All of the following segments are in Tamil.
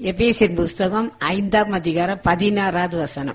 எபேசியன் புஸ்தகம் ஐந்தாம் அதிகாரம் பதினாறாவது வசனம்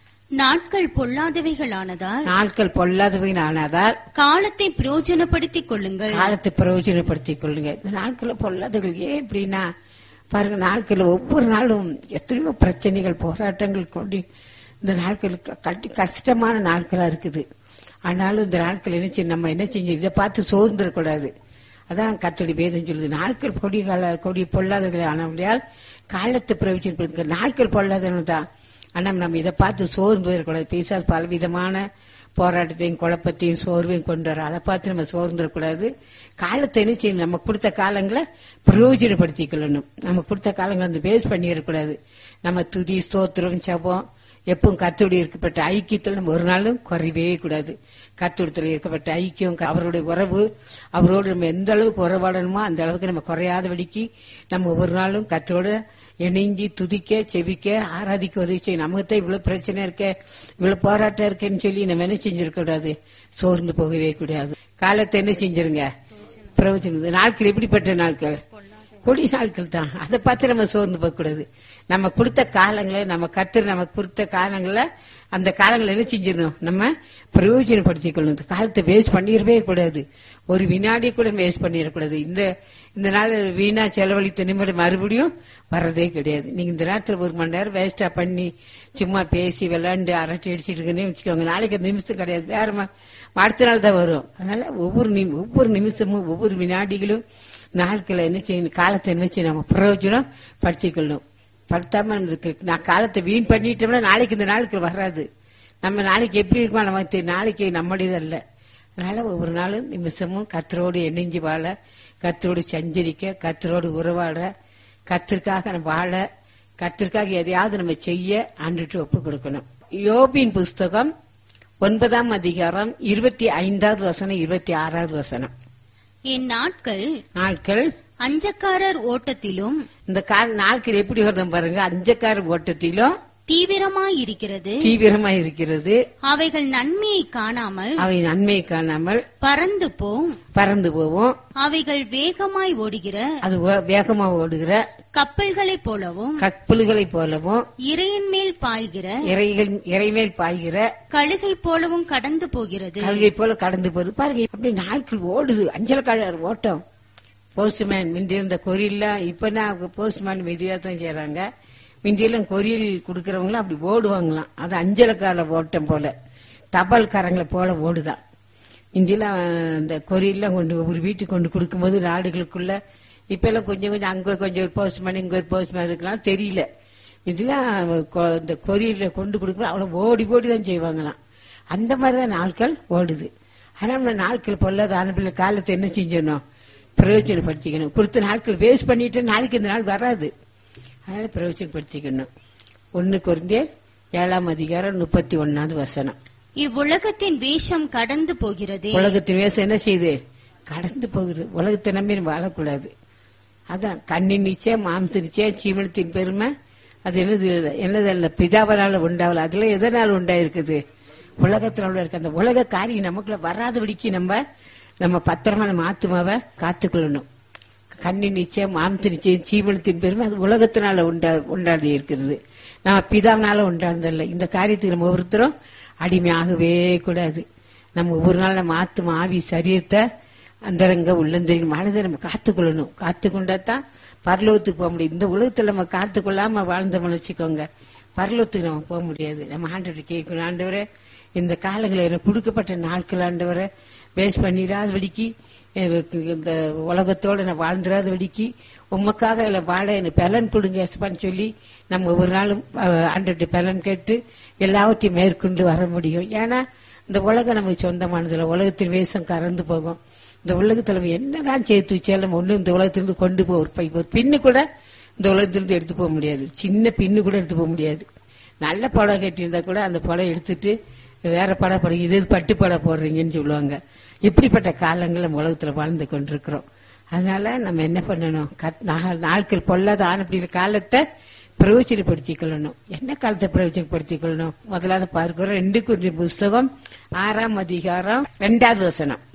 நாட்கள் பொல்லாதவைகளானதால் நாட்கள் பொல்லாதவையினானதால் காலத்தை பிரயோஜனப்படுத்திக் கொள்ளுங்கள் காலத்தை பிரயோஜனப்படுத்திக் கொள்ளுங்க இந்த நாட்கள பொல்லாதகள் ஏன் எப்படின்னா பாருங்க நாட்கள் ஒவ்வொரு நாளும் எத்தனையோ பிரச்சனைகள் போராட்டங்கள் கொண்டு இந்த நாட்கள் க- கட்டி- கஷ்டமான நாட்களா இருக்குது ஆனாலும் இந்த நாட்கள் என்ன செய்ய நம்ம என்ன செஞ்சு இதை பார்த்து சோர்ந்துடக்கூடாது அதான் கத்தடி வேதம் சொல்லுது நாட்கள் கொடி கால கொடி பொல்லாதவர்கள் ஆனவர்களால் காலத்தை பிரயோஜனப்படுத்துங்க நாட்கள் பொல்லாதவர்கள் தான் ஆனா நம்ம இதை பார்த்து சோர்ந்து போயிடக்கூடாது பேசாத பலவிதமான போராட்டத்தையும் குழப்பத்தையும் சோர்வையும் கொண்டு வர அதை பார்த்து நம்ம சோர்ந்துடக்கூடாது காலத்தை என்ன செய்யணும் நம்ம கொடுத்த காலங்களை பிரயோஜனப்படுத்திக் கொள்ளணும் நம்ம கொடுத்த காலங்களை வந்து வேஸ்ட் பண்ணிடக்கூடாது நம்ம துதி ஸ்தோத்திரம் ஜெபம் எப்பவும் கத்தோடு இருக்கப்பட்ட ஐக்கியத்தில் நம்ம ஒரு நாளும் குறையவே கூடாது கத்தோடத்தில் இருக்கப்பட்ட ஐக்கியம் அவருடைய உறவு அவரோடு நம்ம எந்த அளவுக்கு உறவாடணுமோ அந்த அளவுக்கு நம்ம குறையாதபடிக்கு நம்ம ஒவ்வொரு நாளும் கத்தோட இணைஞ்சி துதிக்க செவிக்க ஆராதிக்க உதவி செய்யும் நமக்கு தான் இவ்வளவு பிரச்சனை இருக்க இவ்வளவு போராட்டம் இருக்கேன்னு சொல்லி நம்ம என்ன செஞ்சிருக்க கூடாது சோர்ந்து போகவே கூடாது காலத்தை என்ன செஞ்சிருங்க பிரவச்சனம் நாட்கள் எப்படிப்பட்ட நாட்கள் கொடி நாட்கள் தான் அதை பார்த்து நம்ம சோர்ந்து போக கூடாது நம்ம கொடுத்த காலங்களை நம்ம கத்து நமக்கு கொடுத்த காலங்களை அந்த காலங்களை என்ன செஞ்சிடணும் நம்ம பிரயோஜனப்படுத்திக் கொள்ளணும் இந்த காலத்தை வேஸ்ட் பண்ணிடவே கூடாது ஒரு வினாடி கூட வேஸ்ட் பண்ணிடக்கூடாது இந்த இந்த நாள் வீணா செலவழித்த நிமிடம் மறுபடியும் வர்றதே கிடையாது நீங்க இந்த நேரத்துல ஒரு மணி நேரம் வேஸ்டா பண்ணி சும்மா பேசி விளையாண்டு அரட்டை அடிச்சிட்டு இருக்கேன்னு வச்சுக்கோங்க நாளைக்கு அந்த நிமிஷம் கிடையாது வேற ம- அடுத்த நாள் தான் வரும் அதனால ஒவ்வொரு நிமி- ஒவ்வொரு நிமிஷமும் ஒவ்வொரு வினாடிகளும் நாட்களை என்ன செய்யணும் காலத்தை என்ன செய்யணும் நம்ம பிரயோஜனம் படுத்திக்கொள்ளணும் படுத்தாம இதுக்கு நான் காலத்தை வீண் பண்ணிட்டோம்னா நாளைக்கு இந்த நாளுக்கு வராது நம்ம நாளைக்கு எப்படி இருக்குமா நமக்கு தெரியும். நாளைக்கு நம்முடையது அல்ல அதனால ஒவ்வொரு நாளும் நிமிஷமும் கத்தரோடு இணைஞ்சு வாழ கத்தரோடு சஞ்சரிக்க கத்தரோடு உறவாட கத்திற்காக நம்ம வாழ கத்திற்காக எதையாவது நம்ம செய்ய அன்றுட்டு ஒப்பு கொடுக்கணும் யோபின் புஸ்தகம் ஒன்பதாம் அதிகாரம் இருபத்தி ஐந்தாவது வசனம் இருபத்தி ஆறாவது வசனம் என் நாட்கள் நாட்கள் அஞ்சக்காரர் ஓட்டத்திலும் இந்த கால நாட்கள் எப்படி வருதும் பாருங்க அஞ்சக்கார ஓட்டத்திலும் தீவிரமாயிருக்கிறது தீவிரமா இருக்கிறது அவைகள் நன்மையை காணாமல் அவை நன்மை காணாமல் பறந்து போம் பறந்து போவோம் அவைகள் வேகமாய் ஓடுகிற அது வே- வேகமா ஓடுகிற கப்பல்களைப் போலவும் கப்பல்களைப் போலவும் இறையின் மேல் பாய்கிற இறைகள் இறைமேல் பாய்கிற கழுகை போலவும் கடந்து போகிறது கல்கை போல கடந்து போகுது பாருங்க அப்படி நாட்கள் ஓடுது அஞ்சலக்காரர் ஓட்டம் போஸ்ட்மேன் முந்தி இருந்த கொரியெல்லாம் இப்ப நான் போஸ்ட்மேன் மெதுவா தான் செய்யறாங்க முந்தியெல்லாம் கொரியல் கொடுக்கறவங்களாம் அப்படி ஓடுவாங்களாம் அது அஞ்சலக்கார ஓட்டம் போல தபால்காரங்களை போல ஓடுதான் இந்தியெல்லாம் இந்த கொரியெல்லாம் கொண்டு ஒரு வீட்டுக்கு கொண்டு கொடுக்கும்போது நாடுகளுக்குள்ள இப்ப எல்லாம் கொஞ்சம் கொஞ்சம் அங்க கொஞ்சம் ஒரு போஸ்ட்மேன் இங்க ஒரு போஸ்ட்மேன் இருக்கலாம் தெரியல இதெல்லாம் கொ- இந்த கொரியர்ல கொண்டு கொடுக்கும்போது அவ்வளவு ஓடி ஓடி தான் செய்வாங்களாம் அந்த மாதிரிதான் நாட்கள் ஓடுது ஆனா நம்ம நாட்கள் பொல்லாத அனுப்பின காலத்தை என்ன செஞ்சிடணும் பிரயோஜனப்படுத்திக்கணும் கொடுத்த நாட்கள் வேஸ்ட் பண்ணிட்டு நாளைக்கு இந்த நாள் வராது அதனால பிரயோஜனப்படுத்திக்கணும் ஒன்னு குறைந்தே ஏழாம் அதிகாரம் முப்பத்தி ஒன்னாவது வசனம் இவ்வுலகத்தின் வேஷம் கடந்து போகிறது உலகத்தின் வேசம் என்ன செய்யுது கடந்து போகுது உலகத்தை நம்பி நம்ம வாழக்கூடாது அதான் கண்ணின் நிச்சயம் மாம்ச நிச்சயம் சீமனத்தின் பெருமை அது என்னது என்னது அல்ல பிதாவனால உண்டாவல அதுல எதனால் உண்டாயிருக்குது உலகத்தினால இருக்க அந்த உலக காரியம் நமக்குள்ள வராதபடிக்கு நம்ம நம்ம பத்திரமா நம்ம ஆத்துமாவை காத்துக்கொள்ளணும் கண்ணின் நிச்சயம் மாம்ச நிச்சயம் சீவனத்தின் பெருமை அது உலகத்தினால உண்டா உண்டாடி இருக்கிறது நம்ம பிதாவினால உண்டானதல்ல இந்த காரியத்துக்கு நம்ம ஒவ்வொருத்தரும் அடிமையாகவே கூடாது நம்ம ஒவ்வொரு நாள் நம்ம ஆத்துமா ஆவி சரீரத்தை அந்தரங்க உள்ளந்தரின் மனதை நம்ம காத்துக்கொள்ளணும் காத்துக்கொண்டாதான் பரலோகத்துக்கு போக முடியும் இந்த உலகத்துல நம்ம காத்துக்கொள்ளாம வாழ்ந்தோம்னு வச்சுக்கோங்க பரலோகத்துக்கு நம்ம போக முடியாது நம்ம ஆண்டவர் கேட்கணும் ஆண்டவரே இந்த காலங்களை எனக்கு கொடுக்கப்பட்ட நாட்கள் ஆண்டவரை வேஸ்ட் பண்ணிடாதபடிக்கு எனக்கு இந்த உலகத்தோட நான் வாழ்ந்துடாதபடிக்கு உமக்காக இதுல வாழ எனக்கு பலன் கொடுங்க எஸ்பான்னு சொல்லி நம்ம ஒரு நாளும் ஆண்டு பலன் கேட்டு எல்லாவற்றையும் மேற்கொண்டு வர முடியும் ஏன்னா இந்த உலகம் நமக்கு சொந்தமானதுல உலகத்தின் வேஷம் கறந்து போகும் இந்த உலகத்துல நம்ம என்னதான் சேர்த்து வச்சாலும் ஒண்ணு இந்த உலகத்திலிருந்து கொண்டு போ ஒரு பை- ஒரு பின்னு கூட இந்த உலகத்திலிருந்து எடுத்து போக முடியாது சின்ன பின்னு கூட எடுத்து போக முடியாது நல்ல படம் கட்டியிருந்தா கூட அந்த படம் எடுத்துட்டு வேற படம் படம் இது எது பட்டு படம் போடுறீங்கன்னு சொல்லுவாங்க இப்படிப்பட்ட காலங்கள் நம்ம உலகத்துல வாழ்ந்து கொண்டிருக்கிறோம் அதனால நம்ம என்ன பண்ணணும் கத்- நா- நாட்கள் பொல்லாத ஆன அப்படிங்கிற காலத்தை பிரயோஜனப்படுத்திக் கொள்ளணும் என்ன காலத்தை பிரயோஜனப்படுத்திக் கொள்ளணும் முதலாவது பார்க்கிறோம் ரெண்டு குறிஞ்சி புஸ்தகம் ஆறாம் அதிகாரம் ரெண்டாவது வசனம்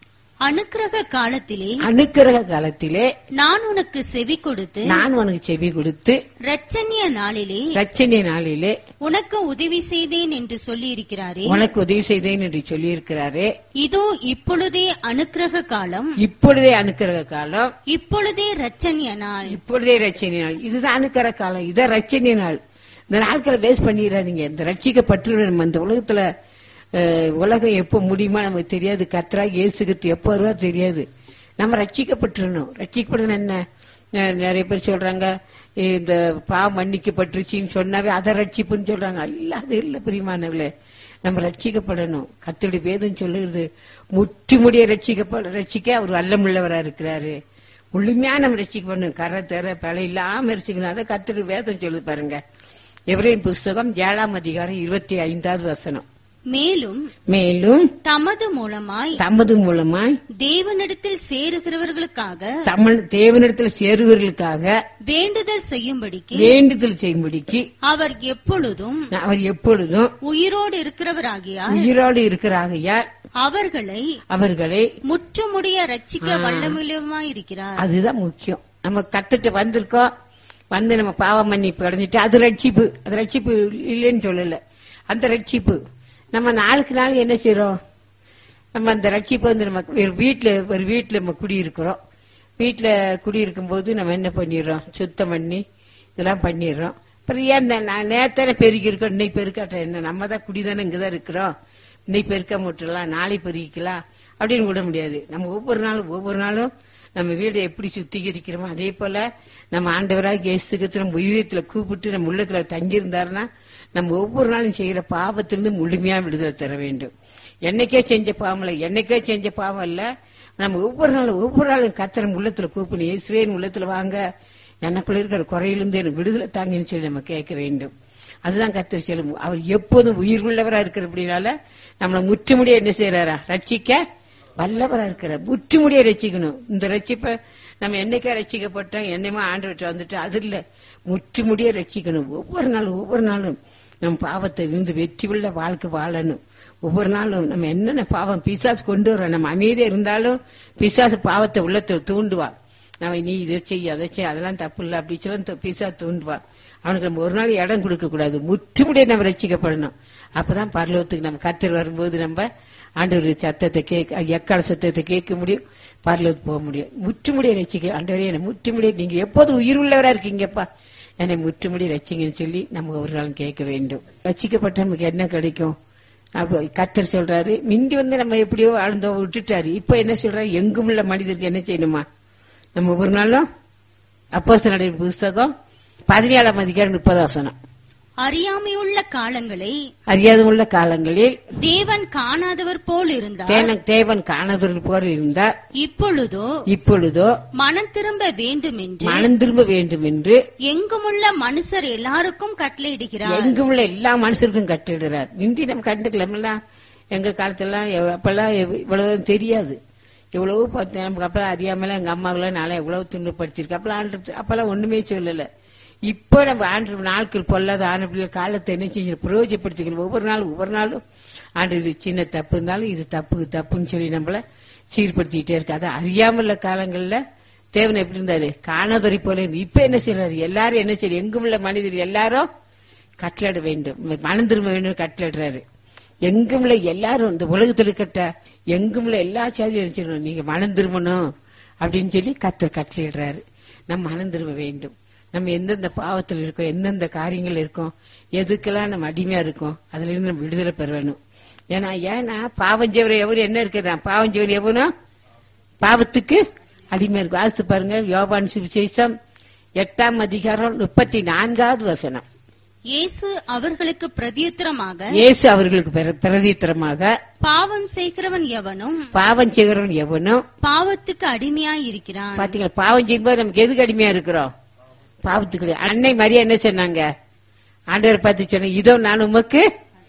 அனுக்கிரக காலத்திலே அனுக்கிரக காலத்திலே நான் உனக்கு செவி கொடுத்து நான் உனக்கு செவி கொடுத்து இரட்சணிய நாளிலே ரச்சனை நாளிலே உனக்கு உதவி செய்தேன் என்று சொல்லியிருக்கிறாரே உனக்கு உதவி செய்தேன் என்று சொல்லியிருக்கிறாரே இதோ இப்பொழுதே அனுக்கிரக காலம் இப்பொழுதே அனுக்கிரக காலம் இப்பொழுதே இரட்சணிய நாள் இப்பொழுதே ரட்சணை நாள் இதுதான் அனுக்கிற காலம் இதான் ரட்சணை நாள் இந்த நாட்களை வேஸ்ட் பண்ணிடாதீங்க இந்த ரட்சிக்கப்பட்டு நம்ம இந்த உலகத்துல அஹ், உலகம் எப்போ முடியுமா நமக்கு தெரியாது கத்ரா இயேசுகிட்டு எப்போ வருவா தெரியாது நம்ம ரட்சிக்கப்பட்டுறணும் ரட்சிக்கப்படணும் என்ன நெ- நிறைய பேர் சொல்றாங்க இந்த பாவம் மன்னிக்கப்பட்டுருச்சின்னு சொன்னாவே அதை ரட்சிப்புன்னு சொல்றாங்க இல்ல அது இல்ல பிரியமானவர்களே நம்ம ரட்சிக்கப்படணும் கத்தோடைய வேதம் சொல்லுகிறது முற்றுமுடிய ரட்சிக்கப்பட ரட்சிக்க அவர் வல்லமுள்ளவரா இருக்கிறாரு முழுமையா நம்ம ரட்சிக்கப்படணும் கரை தர பழம் இல்லாம ரசிக்கணும் அதை கத்தோடைய வேதம் சொல்லு பாருங்க எவரையும் புஸ்தகம் ஏழாம் அதிகாரம் இருபத்தி ஐந்தாவது வசனம் மேலும் மேலும் தமது மூலமாய் தமது மூலமாய் தேவனிடத்தில் சேருகிறவர்களுக்காக தமிழ் தேவனிடத்தில் சேருவர்களுக்காக வேண்டுதல் செய்யும்படிக்கு வேண்டுதல் செய்யும்படிக்கு அவர் எப்பொழுதும் அவர் எப்பொழுதும் உயிரோடு இருக்கிறவராகியால் உயிரோடு இருக்கிறாகையால் அவர்களை அவர்களை முற்றுமுடிய ரட்சிக்க வல்லமில்லமாயிருக்கிறார் அதுதான் முக்கியம் நம்ம கத்துட்டு வந்திருக்கோம் வந்து நம்ம பாவம் மன்னிப்பு அடைஞ்சிட்டு அது ரட்சிப்பு அது ரட்சிப்பு இல்லைன்னு சொல்லல அந்த ரட்சிப்பு நம்ம நாளுக்கு நாள் என்ன செய்றோம் நம்ம அந்த ரட்சிப்பு வந்து நம்ம ஒரு வீட்டுல ஒரு வீட்டுல நம்ம குடியிருக்கிறோம் வீட்டுல குடியிருக்கும் போது நம்ம என்ன பண்ணிடுறோம் சுத்தம் பண்ணி இதெல்லாம் பண்ணிடுறோம் அப்புறம் ஏன் இந்த நான் நேத்தானே பெருகி இருக்கோம் இன்னைக்கு பெருக்காட்ட என்ன நம்ம தான் குடிதானே இங்கதான் இருக்கிறோம் இன்னைக்கு பெருக்க முட்டலாம் நாளை பெருகிக்கலாம் அப்படின்னு விட முடியாது நம்ம ஒவ்வொரு நாளும் ஒவ்வொரு நாளும் நம்ம வீடை எப்படி சுத்திகரிக்கிறோமோ அதே போல நம்ம ஆண்டவராக இயேசுக்கு நம்ம உயிரத்துல கூப்பிட்டு நம்ம உள்ளத்துல தங்கியிருந்தாருன்னா நம்ம ஒவ்வொரு நாளும் செய்யற பாவத்திலிருந்து முழுமையா விடுதலை தர வேண்டும் என்னைக்கே செஞ்ச பாவம் இல்ல என்னைக்கே செஞ்ச பாவம் இல்ல நம்ம ஒவ்வொரு நாளும் ஒவ்வொரு நாளும் கத்திரம் உள்ளத்துல கூப்பிடணும் இயேசுவேன் உள்ளத்துல வாங்க எனக்குள்ள இருக்கிற குறையிலிருந்து எனக்கு விடுதலை தாங்கன்னு சொல்லி நம்ம கேட்க வேண்டும் அதுதான் கத்தர் சொல்லும் அவர் எப்போதும் உயிர் உள்ளவரா இருக்கிறபடினால நம்மளை முற்றுமுடிய என்ன செய்யறாரா ரட்சிக்க வல்லவரா இருக்கிறார் முற்றுமுடிய ரட்சிக்கணும் இந்த ரட்சிப்பை நம்ம என்னைக்கா ரட்சிக்கப்பட்டோம் என்னையுமா ஆண்டு வந்துட்டு அது இல்ல முற்றுமுடிய ரட்சிக்கணும் ஒவ்வொரு நாளும் ஒவ்வொரு நாளும் நம்ம பாவத்தை இருந்து வெற்றி உள்ள வாழ்க்கை வாழணும் ஒவ்வொரு நாளும் நம்ம என்னென்ன பாவம் பிசாசு கொண்டு வரோம் நம்ம அமைதியா இருந்தாலும் பிசாசு பாவத்தை உள்ளத்துல தூண்டுவான் நம்ம நீ இதை செய்ய அதை செய்ய அதெல்லாம் தப்பு இல்லை அப்படி சொல்லி பிசா தூண்டுவான் அவனுக்கு நம்ம ஒரு நாள் இடம் கொடுக்க கூடாது முற்றுமுடிய நம்ம ரட்சிக்கப்படணும் அப்பதான் பரலோகத்துக்கு நம்ம கத்தர் வரும்போது நம்ம ஆண்டவர் சத்தத்தை கேட்க எக்கால சத்தத்தை கேட்க முடியும் பரலோகத்துக்கு போக முடியும் முற்றுமுடிய ரட்சிக்க ஆண்டவரே என்ன முற்றுமுடிய நீங்க எப்போது உயிர் உள்ளவரா இருக்கீங்கப்பா என்னை முற்றுமுடி ரட்சிங்கன்னு சொல்லி நம்ம ஒரு நாள் கேட்க வேண்டும் ரட்சிக்கப்பட்ட நமக்கு என்ன கிடைக்கும் அப்ப கத்தர் சொல்றாரு மிந்தி வந்து நம்ம எப்படியோ வாழ்ந்தோம் விட்டுட்டாரு இப்ப என்ன சொல்றாரு எங்கும் உள்ள மனிதருக்கு என்ன செய்யணுமா நம்ம ஒவ்வொரு நாளும் அப்போஸ்தலருடைய புஸ்தகம் பதினேழாம் அதிகாரம் முப்பதாசனம் அறியாமையுள்ள காலங்களை அறியாத உள்ள காலங்களில் தேவன் காணாதவர் போல் இருந்தார் தேன- தேவன் காணாதவர்கள் போல இருந்தார் இப்பொழுதோ இப்பொழுதோ மனம் திரும்ப வேண்டும் என்று மனம் திரும்ப வேண்டும் என்று எங்குமுள்ள மனுஷர் எல்லாருக்கும் கட்டளையிடுகிறார் எங்கும் உள்ள எல்லா மனுஷருக்கும் கட்டிடுறார் இந்தி நம்ம கண்டுக்கலாம்ல எங்க காலத்துலாம் எவ்- அப்பெல்லாம் எவ்- இவ்வளவு தெரியாது எவ்வளவு பார்த்தேன் நமக்கு அப்பெல்லாம் அறியாமல எங்க அம்மாவெல்லாம் நாளை எவ்வளவு துன்பப்படுத்திருக்கு அப்பெல்லாம் ஆண்டு அப்பெல்லாம் ஒண்ணுமே சொல்லல இப்போ நம்ம ஆண்டு நாட்கள் பொல்லாத ஆன பிள்ளைகள் காலத்தை என்ன செஞ்சு பிரயோஜனப்படுத்திக்கணும் ஒவ்வொரு நாளும் ஒவ்வொரு நாளும் ஆண்டு இது சின்ன தப்பு இருந்தாலும் இது தப்பு தப்புன்னு சொல்லி நம்மள சீர்படுத்திக்கிட்டே இருக்கு அது அறியாமல காலங்கள்ல தேவன் எப்படி இருந்தாரு காணாதொரை போல இருந்து. இப்ப என்ன செய்யறாரு எல்லாரும் என்ன செய்யறாரு எங்கும் உள்ள மனிதர் எல்லாரும் கட்டளையிட வேண்டும் மனம் திரும்ப வேண்டும் கட்டளையிடுறாரு எங்கும் உள்ள எல்லாரும் இந்த உலகத்தில் இருக்கட்ட எங்கும் உள்ள எல்லா சாதியும் நினைச்சிடணும் நீங்க மனம் திரும்பணும் அப்படின்னு சொல்லி கத்தர் கட்டளையிடுறாரு நம்ம மனம் திரும்ப வேண்டும் நம்ம எந்தெந்த பாவத்தில் இருக்கோம் எந்தெந்த காரியங்கள் இருக்கோம் எதுக்கெல்லாம் நம்ம அடிமையா இருக்கோம் அதுல இருந்து நம்ம விடுதலை பெற வேணும் ஏன்னா ஏன்னா பாவஞ்சவர் எவரு என்ன இருக்குதா பாவஞ்சவர் எவனோ பாவத்துக்கு அடிமை இருக்கும் வாசித்து பாருங்க யோபான் சுவிசேஷம் எட்டாம் அதிகாரம் முப்பத்தி நான்காவது வசனம் இயேசு அவர்களுக்கு பிரதியுத்தரமாக இயேசு அவர்களுக்கு பிர- பிரதித்திரமாக பாவம் செய்கிறவன் எவனும் பாவம் செய்கிறவன் எவனும் பாவத்துக்கு அடிமையாய் இருக்கிறான் பாத்தீங்களா பாவம் செய்யும்போது நமக்கு எதுக்கு அடிமையா இருக்கிறோம் பாவத்துக்கு அன்னை மரியா என்ன சொன்னாங்க ஆண்டவர் பார்த்து சொன்ன இதோ நான் உமக்கு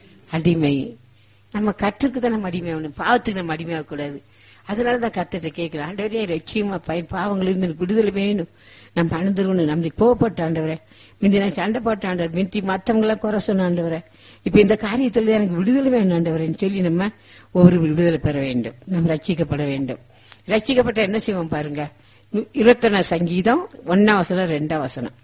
அடிமை நம்ம கற்றுக்கு தான் நம்ம அடிமை ஆகணும் பாவத்துக்கு நம்ம அடிமையாக கூடாது அதனால தான் கத்திட்ட கேட்கிறேன் ஆண்டவரே லட்சியமா பையன் பாவங்களிலிருந்து எனக்கு விடுதலை வேணும் நம்ம அணுந்துருவணும் நம்மளுக்கு கோவப்பட்ட ஆண்டவரே முந்தி நான் சண்டை போட்ட ஆண்டவர் மிந்தி மத்தவங்களாம் குறை சொன்ன ஆண்டவரே இப்ப இந்த காரியத்துல எனக்கு விடுதலை வேணும் ஆண்டவரேன்னு சொல்லி நம்ம ஒவ்வொரு விடுதலை பெற வேண்டும் நம்ம ரட்சிக்கப்பட வேண்டும் ரட்சிக்கப்பட்ட என்ன செய்வோம் பாருங்க இருபத்தொன்னா சங்கீதம் ஒன்னாம் வசனம் ரெண்டாம் வசனம்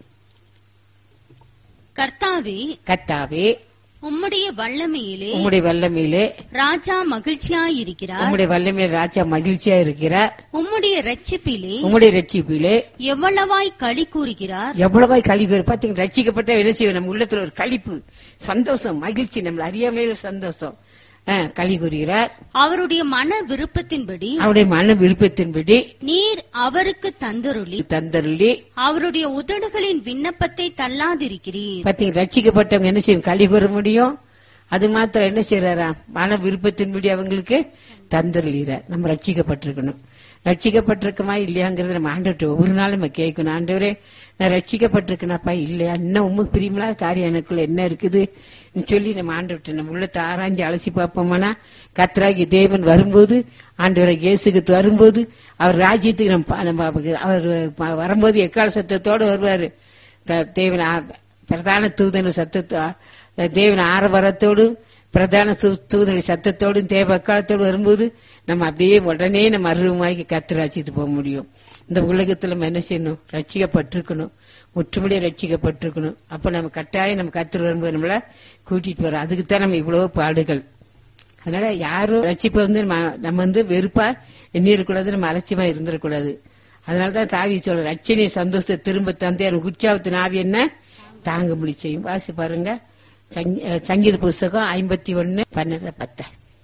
கர்த்தாவே கத்தாவே உம்முடைய வல்லமையிலே உம்முடைய வல்லமையிலே ராஜா மகிழ்ச்சியாயிருக்கிறார் உம்முடைய வல்லமையில ராஜா மகிழ்ச்சியா இருக்கிறார் உம்முடைய ரட்சிப்பிலே உம்முடைய ரட்சிப்பிலே எவ்வளவாய் களி கூறுகிறார் எவ்வளவாய் கழிவு பாத்தீங்க ரட்சிக்கப்பட்ட என்ன செய்வோம் நம்ம உள்ளத்துல ஒரு களிப்பு சந்தோஷம் மகிழ்ச்சி நம்மள அறியாமையில ஒரு சந்தோஷம் அஹ், களி கூறுகிறார் அவருடைய மன விருப்பத்தின்படி அவருடைய மன விருப்பத்தின்படி நீர் அவருக்கு தந்தருளி தந்தருளி அவருடைய உதடுகளின் விண்ணப்பத்தை தள்ளாதிருக்கிறீர் பாத்தீங்க ரட்சிக்கப்பட்டவங்க என்ன செய்யும் களி கூற முடியும் அது மாத்திரம் என்ன செய்யறாரா மன விருப்பத்தின்படி அவங்களுக்கு தந்தருளிறார் நம்ம ரட்சிக்கப்பட்டிருக்கணும் ரட்சிக்கப்பட்டிருக்கமா இல்லையாங்கிறத நம்ம ஆண்டவர்கிட்ட ஒவ்வொரு நாளும் நம்ம கேட்கணும் ஆண்டவரே நான் ரட்சிக்கப்பட்டிருக்கேனாப்பா இல்லையா இன்னும் உண்மைக்கு பிரியமில்லாத காரியம் எனக்குள்ள என்ன இருக்குது சொல்லி நம்ம ஆண்டவர்கிட்ட நம்ம உள்ளத்தை ஆராய்ஞ்சு அலசி பார்ப்போமானா கத்ராகி தேவன் வரும்போது ஆண்டவரை இயேசுக்கு வரும்போது அவர் ராஜ்யத்துக்கு நம்ம பா- நம்ம அவருக்கு- அவர் ப- வரும்போது எக்கால சத்தத்தோடு வருவாரு த- தேவன் ஆ- பிரதான தூதன சத்தத்தோ தேவன் ஆரவரத்தோடு பிரதான சு- தூதனுடைய சத்தத்தோடும் தேவ அக்காலத்தோடு வரும்போது நம்ம அப்படியே உடனே நம்ம அருவமாக்கி கத்திராச்சிட்டு போக முடியும் இந்த உலகத்துல நம்ம என்ன செய்யணும் ரட்சிக்கப்பட்டிருக்கணும் முற்றுமுடிய ரட்சிக்கப்பட்டிருக்கணும் அப்ப நம்ம கட்டாயம் நம்ம கத்திர வரும்போது நம்மள கூட்டிட்டு வரோம் அதுக்கு தான் நம்ம இவ்வளவு பாடுகள் அதனால யாரும் ரட்சிப்பை வந்து நம்ம நம்ம வந்து வெறுப்பா எண்ணிடக்கூடாது நம்ம அலட்சியமா இருந்துடக்கூடாது அதனாலதான் தாவி சொல்ற ரட்சணிய சந்தோஷத்தை திரும்ப தந்து எனக்கு உற்சாகத்தின் ஆவி என்ன தாங்க முடி செய்யும் வாசி பாருங்க சங்கீ- அஹ் சங்கீத புஸ்தகம் ஐம்பத்தி ஒன்னு பன்னெண்டு பத்து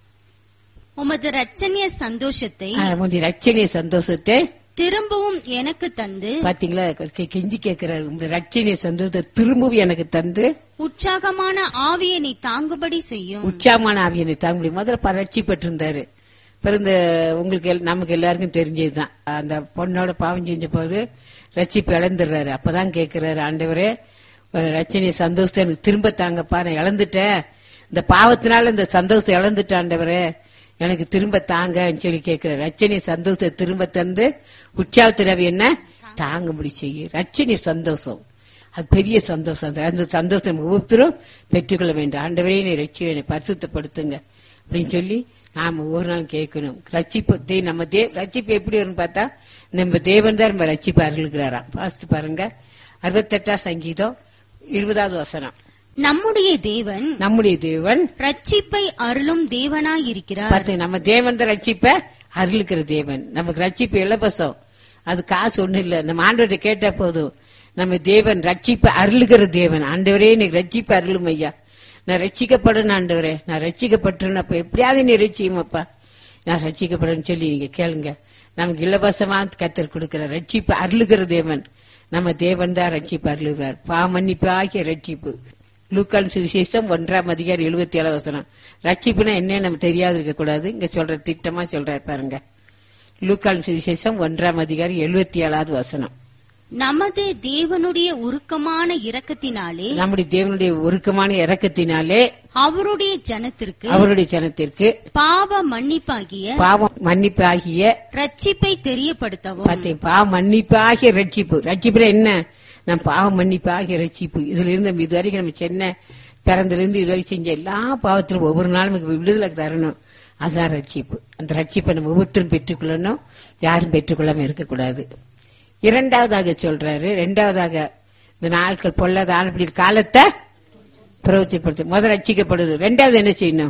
உமது ரட்சணிய சந்தோஷத்தை உங்களுடைய ரட்சணிய சந்தோஷத்தை திரும்பவும் எனக்கு தந்து பாத்தீங்களா கெ- கெஞ்சி கேட்கிறாரு உங்களுடைய ரட்சணிய சந்தோஷத்தை திரும்பவும் எனக்கு தந்து உற்சாகமான ஆவியை நீ தாங்குபடி செய்யும் உச்சாமான ஆவியனை தாங்க முடியும் முதல்ல ப- ரட்சிப்பட்டிருந்தாரு பிறகு இந்த உங்களுக்கு எல்- நமக்கு எல்லாருக்கும் தெரிஞ்சதுதான் அந்த பொண்ணோட பாவம் செஞ்ச போது ரட்சிப்பு இழந்துடுறாரு அப்பதான் கேட்கிறாரு ஆண்டவரே அஹ் ரட்சணிய சந்தோஷத்தை எனக்கு திரும்ப தாங்கப்பா நான் இழந்துட்டேன் இந்த பாவத்தினால இந்த சந்தோஷத்தை இழந்துட்டேன் ஆண்டவரே எனக்கு திரும்ப தாங்கன்னு சொல்லி கேட்கிறாரு ரட்சணிய சந்தோஷத்தை திரும்ப தந்து உற்சாகத்தினவி என்ன தாங்க முடி செய்ய ரட்சணிய சந்தோஷம் அது பெரிய சந்தோஷம் அது. அந்த சந்தோஷத்தை நம்ம ஒவ்வொருத்தரும் பெற்றுக்கொள்ள வேண்டும் ஆண்டவரே நீ ரட்சி என்னை பரிசுத்தப்படுத்துங்க அப்படின்னு சொல்லி நாம ஒவ்வொரு நாள் கேட்கணும் ரட்சிப்பு தே- நம்ம தே ரட்சிப்பு எப்படி வரும்னு பார்த்தா நம்ம தேவன் தான் நம்ம ரட்சிப்பு அருள்கிறாராம் பாஸ்து பாருங்க அறுபத்தெட்டாம் சங்கீதம் இருபதாவது வசனம் நம்முடைய தேவன் நம்முடைய தேவன் ரட்சிப்பை அருளும் தேவனாயிருக்கிறார் பார்த்து நம்ம தேவன் தான் ரட்சிப்ப அருளுக்கிற தேவன் நமக்கு ரட்சிப்பு இலவசம் அது காசு ஒண்ணு இல்ல நம்ம ஆண்டவர்கிட்ட கேட்டா போதும் நம்ம தேவன் ரட்சிப்பு அருளுகிற தேவன் ஆண்டவரே நீங்க ரட்சிப்பு அருளும் ஐயா நான் ரட்சிக்கப்படணும் ஆண்டவரே நான் ரட்சிக்கப்பட்டுறேன் அப்ப எப்படியாவது நீ ரட்சியுமப்பா நான் ரட்சிக்கப்படணும்னு சொல்லி நீங்க கேளுங்க நமக்கு இலவசமா கத்தர் கொடுக்கிற ரட்சிப்பு அருளுகிற தேவன் நம்ம தேவன் தான் ரட்சிப்பு அருளுகிறார் பாமன்னிப்பு ஆகிய ரட்சிப்பு லூக்கான் சுவிசேஷம் ஒன்றாம் அதிகாரம் எழுபத்தி ஏழாம் வசனம் ரட்சிப்புனா என்ன நம்ம தெரியாது இருக்க கூடாது இங்க சொல்ற திட்டமா சொல்றாரு பாருங்க லூக்கான் சுவிசேஷம் ஒன்றாம் அதிகாரம் எழுபத்தி ஏழாவது வசனம் நமது தேவனுடைய உருக்கமான இரக்கத்தினாலே நம்முடைய தேவனுடைய உருக்கமான இறக்கத்தினாலே அவருடைய ஜனத்திற்கு அவருடைய ஜனத்திற்கு பாவ மன்னிப்பாகிய பாவம் மன்னிப்பு ஆகிய ரட்சிப்பை தெரியப்படுத்தவும் பார்த்தேன் பாவம் மன்னிப்பு ஆகிய ரட்சிப்பு ரட்சிப்புல என்ன நம்ம பாவம் மன்னிப்பு ஆகிய ரட்சிப்பு இதுல இருந்து நம்ம இதுவரைக்கும் நம்ம சென்ன பிறந்தல இருந்து இதுவரை செஞ்ச எல்லா பாவத்திலும் ஒவ்வொரு நாளும் நமக்கு விடுதலை தரணும் அதுதான் ரட்சிப்பு அந்த ரட்சிப்பை நம்ம ஒவ்வொருத்தரும் பெற்றுக்கொள்ளணும் யாரும் பெற்றுக்கொள்ளாம இருக்கக்கூடாது இரண்டாவதாக சொல்றாரு இரண்டாவதாக இந்த நாட்கள் பொல்லாத ஆள்படி காலத்தை பிரவர்த்திப்படுத்து முதல் ரட்சிக்கப்படுது ரெண்டாவது என்ன செய்யணும்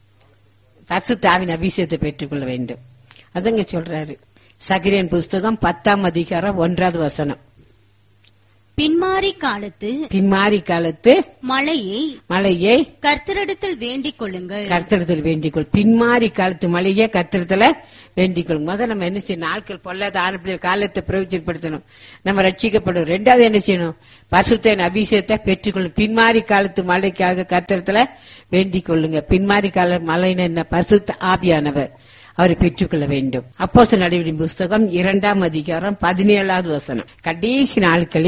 பசுத்தாவின் அபிஷேகத்தை பெற்றுக்கொள்ள வேண்டும் அதங்க சொல்றாரு சகிரியன் புஸ்தகம் பத்தாம் அதிகாரம் ஒன்றாவது வசனம் பின்மாறி காலத்து பின்மாறி காலத்து மழையை மழையை கர்த்தரிடத்தில் வேண்டிக் கொள்ளுங்கள் கர்த்தரத்தில் வேண்டிக்கொள் பின்மாறி காலத்து மழையை கர்த்தரத்துல வேண்டிக்கொள் முதல்ல நம்ம என்ன செய்யணும் நாட்கள் பொல்லாத ஆரம்பிய காலத்தை பிரயோஜனப்படுத்தணும் நம்ம ரட்சிக்கப்படும் ரெண்டாவது என்ன செய்யணும் பசுத்தன் அபிஷேகத்தை பெற்றுக்கொள்ளும் பின்மாறி காலத்து மழைக்காக கர்த்தரத்துல வேண்டிக் கொள்ளுங்க பின்மாறி கால மழைன்னு என்ன பசுத்த ஆவியானவர் அவரை பெற்றுக்கொள்ள வேண்டும் அப்போஸ் நடைபெறும் புஸ்தகம் இரண்டாம் அதிகாரம் பதினேழாவது வசனம் கடைசி நாட்களில்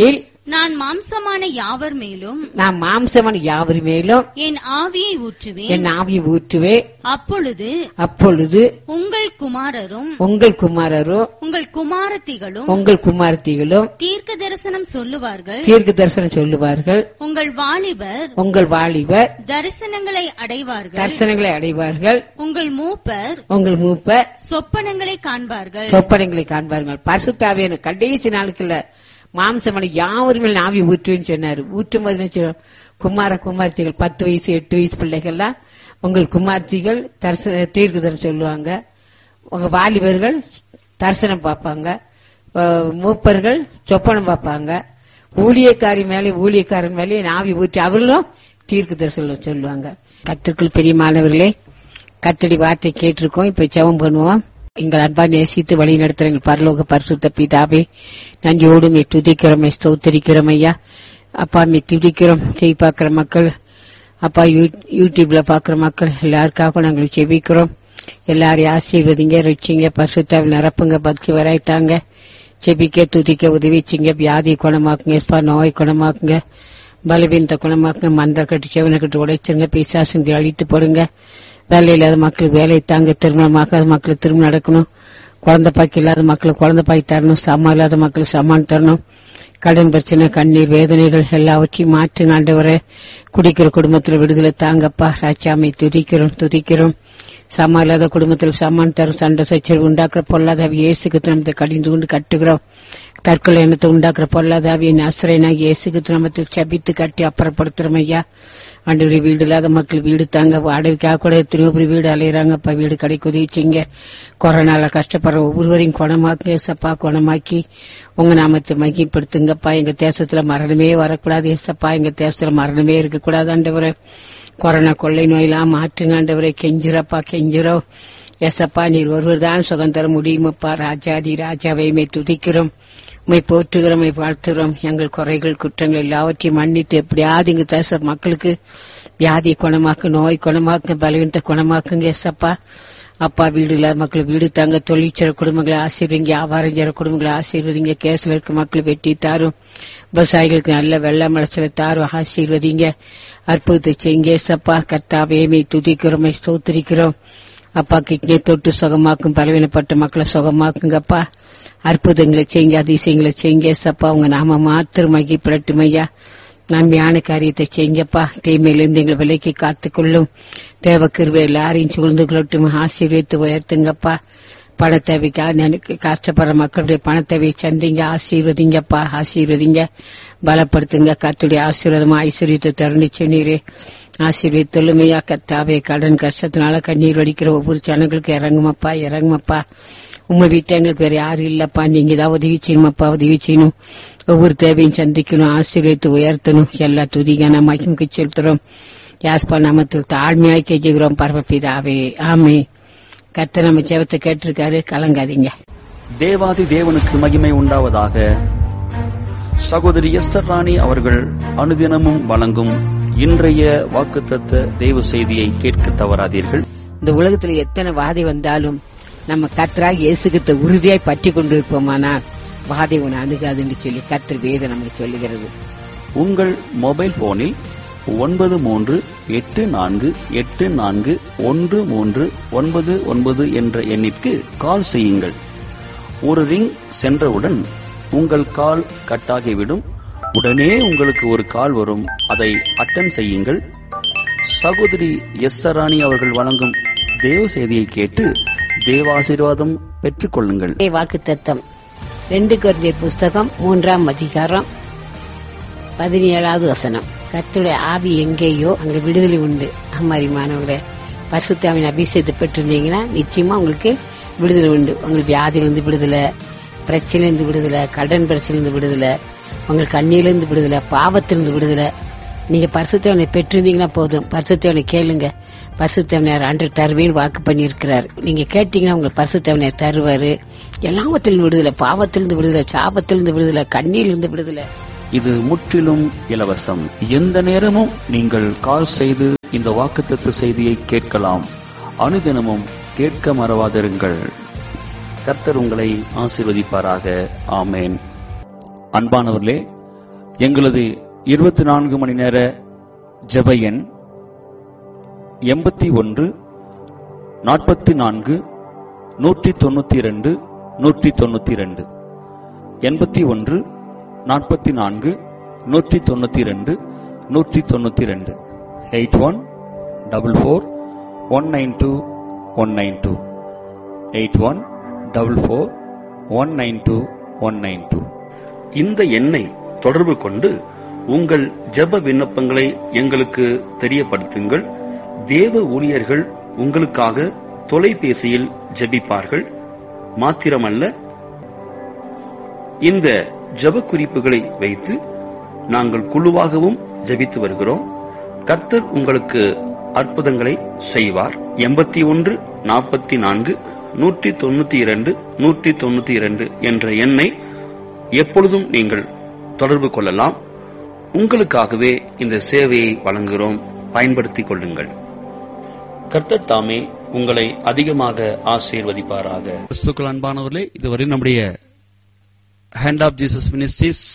நான் மாம்சமான யாவர் மேலும் நான் மாம்சமான யாவர் மேலும் என் ஆவியை ஊற்றுவேன் என் ஆவியை ஊற்றுவே அப்பொழுது அப்பொழுது உங்கள் குமாரரும் உங்கள் குமாரரும் உங்கள் குமாரத்திகளும் உங்கள் குமாரத்திகளும் தீர்க்க தரிசனம் சொல்லுவார்கள் தீர்க்க தரிசனம் சொல்லுவார்கள் உங்கள் வாலிபர் உங்கள் வாலிபர் தரிசனங்களை அடைவார்கள் தரிசனங்களை அடைவார்கள் உங்கள் மூப்பர் உங்கள் மூப்பர் சொப்பனங்களை காண்பார்கள் சொப்பனங்களை காண்பார்கள் பரிசுத்தாவியான கடைசி நாளுக்குள்ள மாம்சமனை யாவருமே ஆவி ஊற்றுவேன்னு சொன்னாரு ஊற்றும் போது என்ன சொல்றோம்? குமார குமார்த்திகள் பத்து வயசு எட்டு வயசு பிள்ளைகள்லாம் உங்கள் குமார்த்திகள் தரிசன தீர்க்குதரம் சொல்லுவாங்க உங்க வாலிபர்கள் தரிசனம் பார்ப்பாங்க அஹ் மூப்பர்கள் சொப்பனம் பார்ப்பாங்க ஊழியக்காரி மேலே ஊழியக்காரன் மேலே ஆவி ஊற்றி அவர்களும் தீர்க்கு தரிசனம் சொல்லுவாங்க கத்திற்குள் பெரிய மாணவர்களே கத்தடி வார்த்தை கேட்டிருக்கோம் இப்ப ஜெபம் பண்ணுவோம் எங்கள் அன்பா நேசித்து வழி நடத்துற எங்கள் பரலோக பரிசுத்த பிதாவே நன்றியோடு மே துதிக்கிறோம் மே ஸ்தோத்தரிக்கிறோம் ஐயா அப்பா மே துதிக்கிறோம் செய் பார்க்கிற மக்கள் அப்பா யூ- யூடியூப்ல பாக்குற மக்கள் எல்லாருக்காகவும் நாங்கள் செபிக்கிறோம் எல்லாரையும் ஆசீர்வதிங்க ரிச்சிங்க பரிசுத்தாவில் நிரப்புங்க பக்தி வராய்த்தாங்க செபிக்க துதிக்க உதவிச்சிங்க வியாதி குணமாக்குங்க ஸ்பா நோய் குணமாக்குங்க பலவீனத்தை குணமாக்குங்க மந்தர் கட்டி செவனை கட்டி உடைச்சிருங்க பிசாசுங்க அழித்து போடுங்க வேலை இல்லாத மக்களுக்கு வேலை தாங்க திருமணமாக்காத மக்களுக்கு திருமணம் நடக்கணும் குழந்தை பாக்கி இல்லாத மக்களுக்கு குழந்தை பாக்கி தரணும் சம்மா இல்லாத மக்களுக்கு சம்மான் தரணும் கடன் பிரச்சனை கண்ணீர் வேதனைகள் எல்லாவற்றையும் மாற்றி ஆண்டவரே குடிக்கிற குடும்பத்தில் விடுதலை தாங்கப்பா ராஜாமை துதிக்கிறோம் துதிக்கிறோம் சமா இல்லாத குடும்பத்தில் சமான் தரும் சண்டை சச்சரவு உண்டாக்குற பொல்லாதாவி இயேசுக்கு நாமத்தை கடிந்து கொண்டு கட்டுகிறோம் தற்கொலை எண்ணத்தை உண்டாக்குற பொல்லாதாவியை நசரேனாகி இயேசுக்கு நாமத்தில் சபித்து கட்டி அப்புறப்படுத்துறோம் ஐயா ஆண்டவரே வீடு இல்லாத மக்கள் வீடு தாங்க வாடகைக்காக கூட திருவபுரி வீடு அலையிறாங்கப்பா வீடு கடை குதிச்சிங்க கொரோனால கஷ்டப்படுற ஒவ்வொருவரையும் குணமாக்கி ஏசப்பா குணமாக்கி உங்க நாமத்தை மகிப்படுத்துங்கப்பா எங்க தேசத்துல மரணமே வரக்கூடாது ஏசப்பா எங்க தேசத்துல மரணமே இருக்கக்கூடாது ஆண்டவரே கொரோனா கொள்ளை நோயெல்லாம் மாற்றுங்க ஆண்டவரே கெஞ்சிரப்பா கெஞ்சிரோ எசப்பா நீர் ஒருவர் தான் சுகம் தர முடியுமப்பா ராஜாதி ராஜாவை மை துதிக்கிறோம் உமை போற்றுகிறோம் உம்மை வாழ்த்துகிறோம் எங்கள் குறைகள் குற்றங்கள் எல்லாவற்றையும் மன்னித்து எப்படியாவது இங்க தேச மக்களுக்கு வியாதியை குணமாக்கு நோய் குணமாக்கு பலவீனத்தை குணமாக்குங்க எசப்பா அப்பா வீடு இல்லாத மக்கள் வீடு தாங்க தொழிற்சர குடும்பங்களை ஆசீர்வதிங்க வியாபாரம் செய்ற குடும்பங்களை ஆசீர்வதிங்க கேஸ்ல இருக்க மக்கள் வெட்டி தாரும் விவசாயிகளுக்கு நல்ல வெள்ள மலசல தாரும் ஆசீர்வதிங்க அற்புதத்தை செய்யுங்க ஏசப்பா கர்த்தாவே மே துதிக்கிறோம் மை ஸ்தோத்திரிக்கிறோம் அப்பா கிட்னி தொட்டு சுகமாக்கும் பலவீனப்பட்ட மக்களை சுகமாக்குங்கப்பா அற்புதங்களை செய்யுங்க அதிசயங்களை செய்யுங்க ஏசப்பா உங்க நாம மாத்திரம் மகிப்படட்டும் ஐயா நன்மையான காரியத்தை செய்யுங்கப்பா தீமையிலிருந்து எங்களை விலைக்கு காத்துக்கொள்ளும் தேவ கிருவை எல்லாரையும் சூழ்ந்து கொள்ளட்டும் ஆசீர்வித்து உயர்த்துங்கப்பா பணத்தேவைக்கா நினைக்க கஷ்டப்படுற மக்களுடைய பணத்தேவையை சந்திங்க ஆசீர்வதிங்கப்பா ஆசீர்வதிங்க பலப்படுத்துங்க கத்துடைய ஆசீர்வாதமா ஐஸ்வர்யத்தை தருணிச்சு நீரே ஆசீர்வதித்தொழுமையா கத்தாவே கடன் கஷ்டத்தினால கண்ணீர் வடிக்கிற ஒவ்வொரு ஜனங்களுக்கு இறங்குமப்பா இறங்குமப்பா உங்க வீட்டை எங்களுக்கு வேற யாரும் இல்லப்பா நீங்க தான் உதவி செய்யணுமப்பா உதவி செய்யணும் ஒவ்வொரு தேவையும் சந்திக்கணும் ஆசீர்வதித்து உயர்த்தணும் எல்லா துதிகான மகிமுக்கு செலுத்துறோம் யாஸ்பா நாமத்தில் தாழ்மையாய் கெஞ்சுகிறோம் பரமபிதாவே ஆமே கர்த்தர் நம்ம ஜெபத்தை கேட்டிருக்காரு கலங்காதீங்க தேவாதி தேவனுக்கு மகிமை உண்டாவதாக சகோதரி எஸ்தர் ராணி அவர்கள் அனுதினமும் வழங்கும் இன்றைய வாக்குத்தத்த தேவ செய்தியை கேட்க தவறாதீர்கள் இந்த உலகத்துல எத்தனை வாதை வந்தாலும் நம்ம கர்த்தராக இயேசுகிட்ட உறுதியாய் பற்றி கொண்டிருப்போமானால் வாதை உன்னை அணுகாதுன்னு சொல்லி கர்த்தர் வேதம் நமக்கு சொல்லுகிறது உங்கள் மொபைல் போனில் ஒன்பது மூன்று எட்டு நான்கு எட்டு நான்கு ஒன்று மூன்று ஒன்பது ஒன்பது என்ற எண்ணிற்கு கால் செய்யுங்கள் ஒரு ரிங் சென்றவுடன் உங்கள் கால் கட்டாகிவிடும் உடனே உங்களுக்கு ஒரு கால் வரும் அதை அட்டன் செய்யுங்கள் சகோதரி எஸ் ராணி அவர்கள் வழங்கும் தேவ செய்தியை கேட்டு தேவாசீர்வாதம் பெற்றுக் வாக்கு தத்தம் ரெண்டு குழந்தையர் புஸ்தகம் மூன்றாம் அதிகாரம் பதினேழாவது வசனம் கர்த்தருடைய ஆவி எங்கேயோ அங்க விடுதலை உண்டு அம்மாரிமானவங்களே பரிசுத்தாவின் அபிஷேகத்தை பெற்றிருந்தீங்கன்னா நிச்சயமா உங்களுக்கு விடுதலை உண்டு உங்களுக்கு வியாதியிலிருந்து விடுதலை பிரச்சனையிலிருந்து விடுதலை கடன் பிரச்சனையிலிருந்து விடுதலை உங்களுக்கு கண்ணியிலிருந்து விடுதலை பாவத்திலிருந்து விடுதலை நீங்க பரிசுத்தவனை பெற்றிருந்தீங்கன்னா போதும் பரிசுத்தவனை கேளுங்க பரிசுத்தவனர் அன்று தருவேன்னு வாக்கு பண்ணியிருக்கிறார் நீங்க கேட்டீங்கன்னா உங்களுக்கு பரிசுத்தவனர் தருவாரு எல்லாவத்திலிருந்து விடுதலை பாவத்திலிருந்து விடுதலை சாபத்திலிருந்து விடுதலை கண்ணியிலிருந்து விடுதலை இது முற்றிலும் இலவசம் எந்த நேரமும் நீங்கள் கால் செய்து இந்த வாக்குத்தத்த செய்தியை கேட்கலாம் அனுதினமும் கேட்க மறவாதிருங்கள் கர்த்தர் உங்களை ஆசீர்வதிப்பாராக ஆமேன் அன்பானவர்களே எங்களது இருபத்தி நான்கு மணி நேர ஜெப எண் எண்பத்தி ஒன்று நாற்பத்தி நான்கு நூற்றி தொண்ணூத்தி இரண்டு நூற்றி தொண்ணூத்தி இரண்டு எண்பத்தி ஒன்று நாற்பத்தி நான்கு நூற்றி தொண்ணூத்தி இரண்டு நூற்றி தொண்ணூத்தி இரண்டு eight one double four one nine two one nine two eight one double four one nine two one nine two இந்த எண்ணை தொடர்பு கொண்டு உங்கள் ஜெப விண்ணப்பங்களை எங்களுக்கு தெரியப்படுத்துங்கள் தேவ ஊழியர்கள் உங்களுக்காக தொலைபேசியில் ஜெபிப்பார்கள் மாத்திரமல்ல இந்த ஜெப குறிப்புகளை வைத்து நாங்கள் குழுவாகவும் ஜெபித்து வருகிறோம் கர்த்தர் உங்களுக்கு அற்புதங்களை செய்வார் எண்பத்தி ஒன்று நாற்பத்தி நான்கு நூற்றி தொண்ணூத்தி இரண்டு நூற்றி தொண்ணூத்தி இரண்டு என்ற எண்ணை எப்பொழுதும் நீங்கள் தொடர்பு கொள்ளலாம் உங்களுக்காகவே இந்த சேவையை வழங்குகிறோம் பயன்படுத்திக் கொள்ளுங்கள் கர்த்தர் தாமே உங்களை அதிகமாக ஆசீர்வதிப்பாராக கிறிஸ்துக்கள் அன்பானவர்களே இதுவரை நம்முடைய hand of Jesus ministries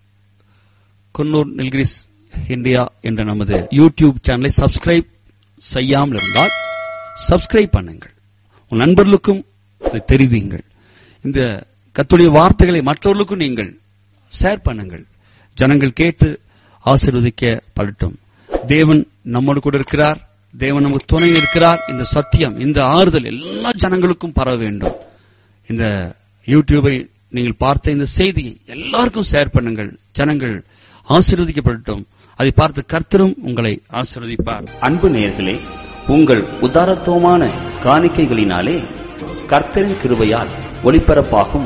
Coonoor Nilgiris India என்ற நமது யூடியூப் சேனலை சப்ஸ்கிரைப் செய்யாமல் இருந்தால் சப்ஸ்கிரைப் பண்ணுங்கள் உன் நண்பர்களுக்கும் இதை தெரிவிங்கள் இந்த கத்துடைய வார்த்தைகளை மற்றவர்களுக்கும் நீங்கள் ஷேர் பண்ணுங்கள் ஜனங்கள் கேட்டு ஆசீர்வதிக்க படட்டும் தேவன் நம்மோடு கூட இருக்கிறார் தேவன் நமக்கு துணை இருக்கிறார் இந்த சத்தியம் இந்த ஆறுதல் எல்லா ஜனங்களுக்கும் பரவ வேண்டும் இந்த யூடியூபை நீங்கள் பார்த்த இந்த செய்தியை எல்லாருக்கும் ஷேர் பண்ணுங்கள் ஜனங்கள் ஆசீர்வதிக்கப்படட்டும் அதை பார்த்து கர்த்தரும் உங்களை ஆசீர்வதிப்பார் அன்பு நேயர்களே உங்கள் உதாரத்துவமான காணிக்கைகளினாலே கர்த்தரின் கிருபையால் ஒளிபரப்பாகும்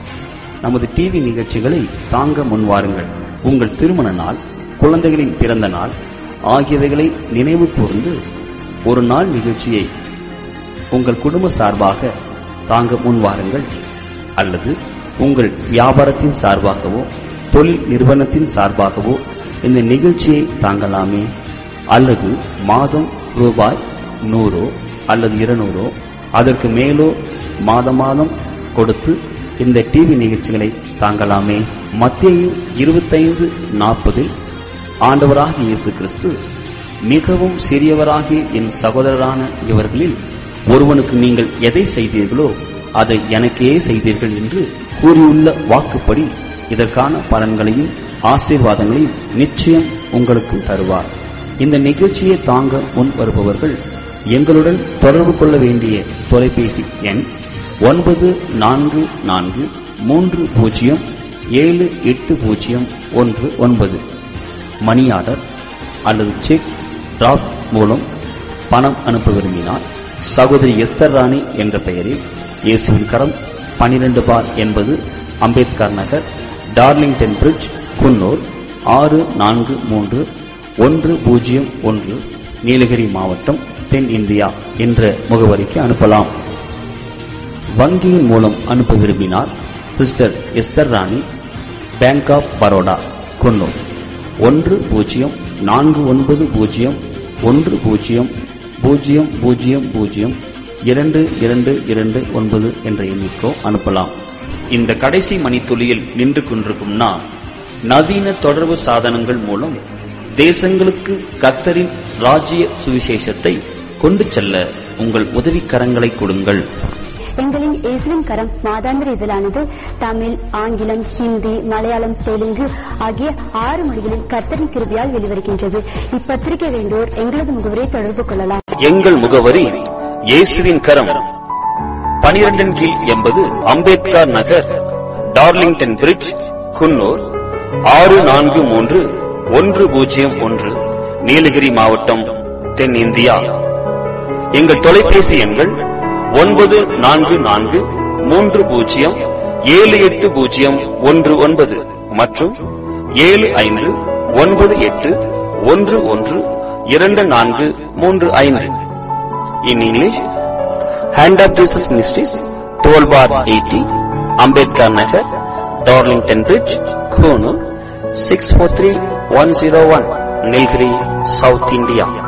நமது டிவி நிகழ்ச்சிகளை தாங்க முன்வாருங்கள் உங்கள் திருமண நாள் குழந்தைகளின் பிறந்த நாள் ஆகியவைகளை நினைவு கூர்ந்து ஒரு நாள் நிகழ்ச்சியை உங்கள் குடும்ப சார்பாக தாங்க முன்வாருங்கள் அல்லது உங்கள் வியாபாரத்தின் சார்பாகவோ தொழில் நிறுவனத்தின் சார்பாகவோ இந்த நிகழ்ச்சியை தாங்கலாமே அல்லது மாதம் ரூபாய் நூறோ அல்லது இருநூறோ அதற்கு மேலோ மாத மாதம் கொடுத்து இந்த டிவி நிகழ்ச்சிகளை தாங்கலாமே மத்திய இருபத்தைந்து நாற்பதில் ஆண்டவராகிய இயேசு கிறிஸ்து மிகவும் சிறியவராகிய என் சகோதரரான இவர்களில் ஒருவனுக்கு நீங்கள் எதை செய்தீர்களோ அதை எனக்கே செய்தீர்கள் என்று கூறியுள்ள வாக்குப்படி இதற்கான பலன்களையும் ஆசீர்வாதங்களையும் நிச்சயம் உங்களுக்கு தருவார் இந்த நிகழ்ச்சியை தாங்க முன் வருபவர்கள் எங்களுடன் தொடர்பு கொள்ள வேண்டிய தொலைபேசி எண் ஒன்பது நான்கு நான்கு மூன்று பூஜ்ஜியம் ஏழு எட்டு பூஜ்ஜியம் ஒன்று ஒன்பது மணி ஆர்டர் அல்லது செக் டிராப் மூலம் பணம் அனுப்ப விரும்பினால் சகோதரி எஸ்தர் ராணி என்ற பெயரில் இயேசுவின் கரம் பனிரெண்டு பார் என்பது அம்பேத்கர் நகர் டார்லிங்டன் பிரிட்ஜ் குன்னூர் ஆறு நான்கு மூன்று ஒன்று பூஜ்ஜியம் ஒன்று நீலகிரி மாவட்டம் தென் இந்தியா என்ற முகவரிக்கு அனுப்பலாம் வங்கியின் மூலம் அனுப்ப விரும்பினால் sister Esther Rani bank of Baroda Coonoor ஒன்று பூஜ்ஜியம் நான்கு ஒன்பது பூஜ்ஜியம் ஒன்று பூஜ்ஜியம் பூஜ்ஜியம் பூஜ்ஜியம் பூஜ்ஜியம் இரண்டு இரண்டு இரண்டு ஒன்பது என்ற எண்ணிக்கோ அனுப்பலாம் இந்த கடைசி மணித்துளியில் நின்று கொண்டிருக்கும் நாம் நவீன தொடர்பு சாதனங்கள் மூலம் தேசங்களுக்கு கத்தரின் ராஜ்ய சுவிசேஷத்தை கொண்டு செல்ல உங்கள் உதவிக்கரங்களை கொடுங்கள் எங்களின் இஸ்லிம் கரம் மாதாந்திர இதழானது தமிழ் ஆங்கிலம் ஹிந்தி மலையாளம் தெலுங்கு ஆகிய ஆறு மொழிகளில் கர்த்தரின் கிருபியால் வெளிவருகின்றது இப்பத்திரிகை வேண்டோர் எங்களது முகவரை தொடர்பு கொள்ளலாம் எங்கள் முகவரி இயேசுவின் கரம் பனிரெண்டின் கீழ் எண்பது அம்பேத்கர் நகர் டார்லிங்டன் பிரிட்ஜ் குன்னூர் ஆறு நான்கு மூன்று ஒன்று பூஜ்ஜியம் ஒன்று நீலகிரி மாவட்டம் தென் இந்தியா எங்கள் தொலைபேசி எண்கள் ஒன்பது நான்கு நான்கு மூன்று பூஜ்ஜியம் ஏழு எட்டு பூஜ்ஜியம் ஒன்று ஒன்பது மற்றும் ஏழு ஐந்து ஒன்பது எட்டு ஒன்று ஒன்று இரண்டு நான்கு மூன்று ஐந்து in English hand of Jesus ministries twelve bar eighty Ambedkar Nagar Darlington bridge Coonoor six four three one zero one Nilgiri south India